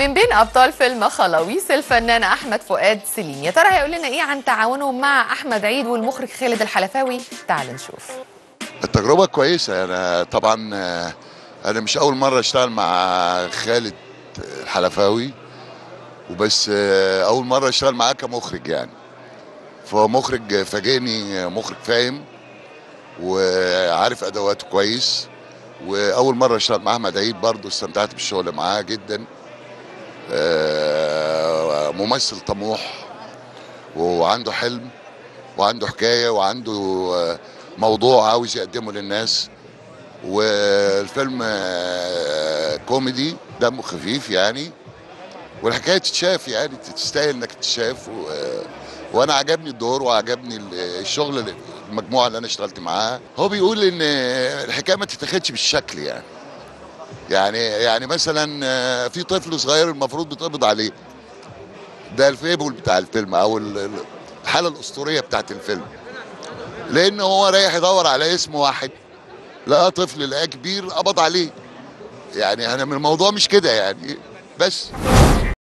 من بين ابطال فيلم خلاويص الفنان احمد فؤاد سليم يا ترى هيقول لنا ايه عن تعاونهم مع احمد عيد والمخرج خالد الحلفاوي تعال نشوف التجربة كويسة أنا طبعا آه، أنا مش أول مرة أشتغل مع خالد الحلفاوي وبس آه، أول مرة أشتغل معاه كمخرج يعني فهو مخرج فاجئني مخرج فاهم وعارف أدواته كويس وأول مرة أشتغل مع أحمد عيد برضه استمتعت بالشغل معاه جدا آه، ممثل طموح وعنده حلم وعنده حكاية وعنده آه، موضوع عاوز يقدمه للناس والفيلم آه، كوميدي دمه خفيف يعني والحكايه تتشاف يعني تستاهل انك تتشاف و... وانا عجبني الدور وعجبني ال- الشغل اللي- المجموعه اللي انا اشتغلت معاها هو بيقول ان الحكايه ما تتاخدش بالشكل يعني يعني يعني مثلا آه، في طفل صغير المفروض بيتقبض عليه ده الفيبل بتاع الفيلم او ال- ال- الحاله الاسطوريه بتاعت الفيلم لان هو رايح يدور على اسم واحد لقى طفل لقاه كبير قبض عليه يعني انا من الموضوع مش كده يعني بس